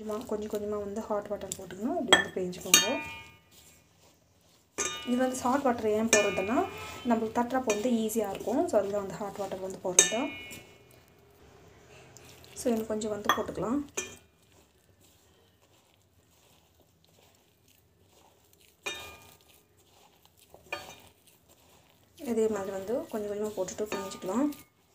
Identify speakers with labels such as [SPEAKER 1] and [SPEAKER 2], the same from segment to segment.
[SPEAKER 1] கொஞ்சமாக கொஞ்சம் கொஞ்சமாக வந்து ஹாட் வாட்டர் போட்டுக்கணும் இப்படி வந்து பேஞ்சுக்கோங்க இது வந்து ஹாட் வாட்டர் ஏன் போடுறதுன்னா நம்மளுக்கு தட்டுறப்போ வந்து ஈஸியாக இருக்கும் ஸோ அதுதான் வந்து ஹாட் வாட்டர் வந்து போடுறது ஸோ இன்னும் கொஞ்சம் வந்து போட்டுக்கலாம் இதே மாதிரி வந்து கொஞ்சம் கொஞ்சமாக போட்டுட்டு பிழிஞ்சிக்கலாம்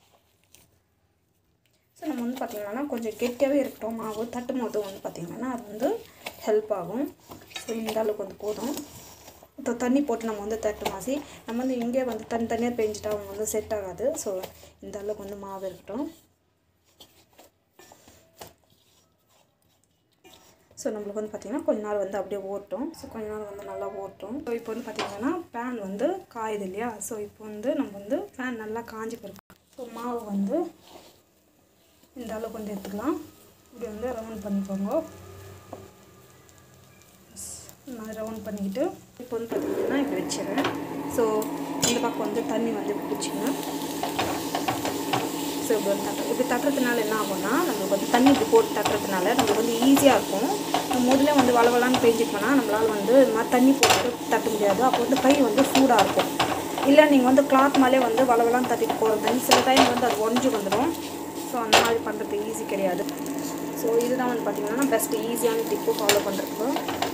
[SPEAKER 1] ஸோ நம்ம வந்து பார்த்திங்கன்னா கொஞ்சம் கெட்டியாகவே இருக்கட்டும் மாவு தட்டும் போது வந்து பார்த்திங்கன்னா அது வந்து ஹெல்ப் ஆகும் ஸோ இந்த அளவுக்கு வந்து போதும் இப்போ தண்ணி போட்டு நம்ம வந்து தட்டு மாசி நம்ம வந்து இங்கே வந்து தனி தனியாக பெஞ்சிட்டா அவங்க வந்து செட் ஆகாது ஸோ இந்த அளவுக்கு வந்து மாவு இருக்கட்டும் ஸோ நம்மளுக்கு வந்து பார்த்திங்கன்னா கொஞ்ச நாள் வந்து அப்படியே ஓட்டும் ஸோ கொஞ்ச நாள் வந்து நல்லா ஓட்டும் ஸோ இப்போ வந்து பார்த்திங்கன்னா பேன் வந்து காயுது இல்லையா ஸோ இப்போ வந்து நம்ம வந்து பேன் நல்லா காஞ்சி போயிருக்கோம் ஸோ மாவு வந்து இந்த அளவுக்கு வந்து எடுத்துக்கலாம் இப்படி வந்து ரவுண்ட் பண்ணிக்கோங்க நான் ரவுண்ட் பண்ணிக்கிட்டு இப்போ வந்து பார்த்திங்கன்னா இப்படி வச்சிடுறேன் ஸோ இந்த பக்கம் வந்து தண்ணி வந்து பிடிச்சிக்கணும் ஸோ இப்படி வந்து தட்டு இப்படி தட்டுறதுனால என்ன ஆகும்னா நம்மளுக்கு வந்து தண்ணி இப்படி போட்டு தட்டுறதுனால நம்மளுக்கு வந்து ஈஸியாக இருக்கும் நம்ம முதல்ல வந்து வளவலான்னு பேஞ்சிட்டோம்னா நம்மளால் வந்து இது மாதிரி தண்ணி போட்டு தட்ட முடியாது அப்போ வந்து கை வந்து சூடாக இருக்கும் இல்லை நீங்கள் வந்து கிளாத் மேலே வந்து வளவலான்னு தட்டிட்டு போகிறது சில டைம் வந்து அது உடஞ்சி வந்துடும் ஸோ அந்த மாதிரி பண்ணுறது ஈஸி கிடையாது ஸோ இதுதான் வந்து பார்த்திங்கன்னா பெஸ்ட்டு ஈஸியான டிப்பு ஃபாலோ பண்ணுறதுக்கு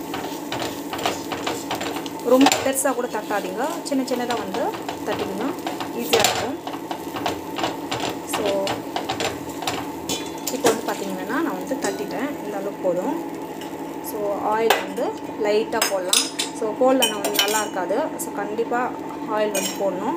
[SPEAKER 1] ரொம்ப பெருசாக கூட தட்டாதீங்க சின்ன சின்னதாக வந்து தட்டிங்கன்னா ஈஸியாக இருக்கும் ஸோ இப்போ வந்து பார்த்திங்கன்னா நான் வந்து தட்டிட்டேன் இந்த அளவுக்கு போதும் ஸோ ஆயில் வந்து லைட்டாக போடலாம் ஸோ போடலன்னா வந்து நல்லா இருக்காது ஸோ கண்டிப்பாக ஆயில் வந்து போடணும்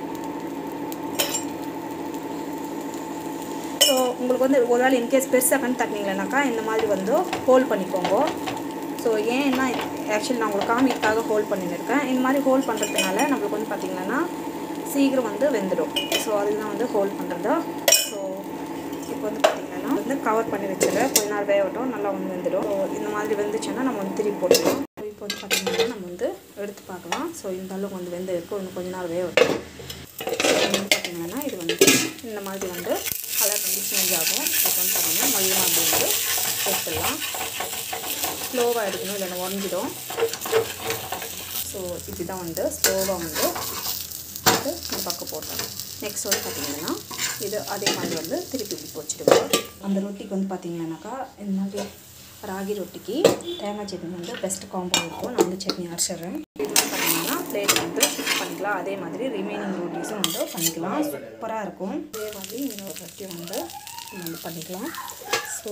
[SPEAKER 1] ஸோ உங்களுக்கு வந்து ஒரு வேளை இன்கேஸ் பெருசாக கண் தட்டினீங்களேனாக்கா இந்த மாதிரி வந்து ஹோல்ட் பண்ணிக்கோங்க ஸோ ஏன்னா ஆக்சுவலி நான் உங்களுக்கு காமிக்காக ஹோல்ட் பண்ணியிருக்கேன் இந்த மாதிரி ஹோல்ட் பண்ணுறதுனால நம்மளுக்கு வந்து பார்த்திங்கன்னா சீக்கிரம் வந்து வெந்துடும் ஸோ அதுதான் வந்து ஹோல்ட் பண்ணுறது ஸோ இப்போ வந்து பார்த்திங்கன்னா வந்து கவர் பண்ணி வச்சுருக்கேன் கொஞ்ச நேரம் வேகட்டும் நல்லா வந்து வெந்துடும் ஸோ இந்த மாதிரி வெந்துச்சுன்னா நம்ம வந்து திருப்பி போட்டுக்கலாம் ஸோ இப்போ வந்து பார்த்திங்கன்னா நம்ம வந்து எடுத்து பார்க்கலாம் ஸோ இந்த அளவுக்கு வந்து வெந்து இருக்கும் இன்னும் கொஞ்ச நேரம் வேகட்டும் ஸோ வந்து பார்த்திங்கன்னா இது வந்து இந்த மாதிரி வந்து கலர் வந்து சேஞ்ச் ஆகும் இப்போ வந்து பார்த்திங்கன்னா மொழியமாக அப்படி வந்து எடுத்துடலாம் ஸ்லோவாக எடுக்கணும் இல்லைன்னா உடஞ்சிடும் ஸோ இப்படி தான் வந்து ஸ்லோவாக வந்து வந்து இந்த பக்கம் போட்டோம் நெக்ஸ்ட் வந்து பார்த்திங்கன்னா இது அதே மாதிரி வந்து திருப்பி இப்படி வச்சுடுவோம் அந்த ரொட்டிக்கு வந்து பார்த்திங்கன்னாக்கா இந்த மாதிரி ராகி ரொட்டிக்கு தேங்காய் சட்னி வந்து பெஸ்ட் காம்போ இருக்கும் நான் வந்து சட்னி அரைச்சிட்றேன் இது வந்து பார்த்திங்கன்னா பிளேட் வந்து ஃபிக்ஸ் பண்ணிக்கலாம் அதே மாதிரி ரிமைனிங் ரொட்டிஸும் வந்து பண்ணிக்கலாம் சூப்பராக இருக்கும் அதே மாதிரி இன்னொரு ரொட்டி வந்து நம்ம வந்து பண்ணிக்கலாம் ஸோ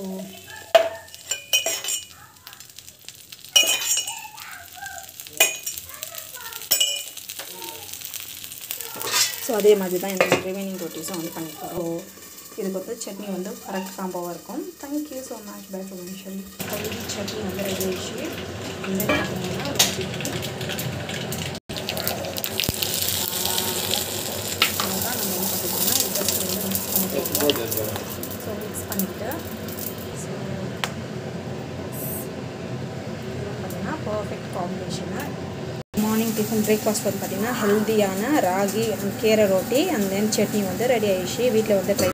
[SPEAKER 1] ஸோ அதே மாதிரி தான் இந்த ரிமைனிங் ரொட்டீஸும் வந்து பண்ணிக்கலாம் ஸோ இதுக்கு வந்து சட்னி வந்து கரெக்ட் காம்போவாக இருக்கும் thank you so much bye permission already chutney வந்து ரெடி ஆயிடுச்சு இந்த பார்த்தீங்கன்னா ரொட்டி அவ்வளோதான் நம்ம வந்து பார்த்தீங்கன்னா இதை வந்து மிக்ஸ் பண்ணிக்கலாம் ஸோ மிக்ஸ் பண்ணிவிட்டு ஸோ பார்த்தீங்கன்னா perfect combination morning tiffin breakfast வந்து பார்த்திங்கன்னா ஹெல்த்தியான ராகி கீரை ரொட்டி அண்ட் தென் சட்னி வந்து ரெடி ஆயிடுச்சு வீட்டில் வந்து ட்ரை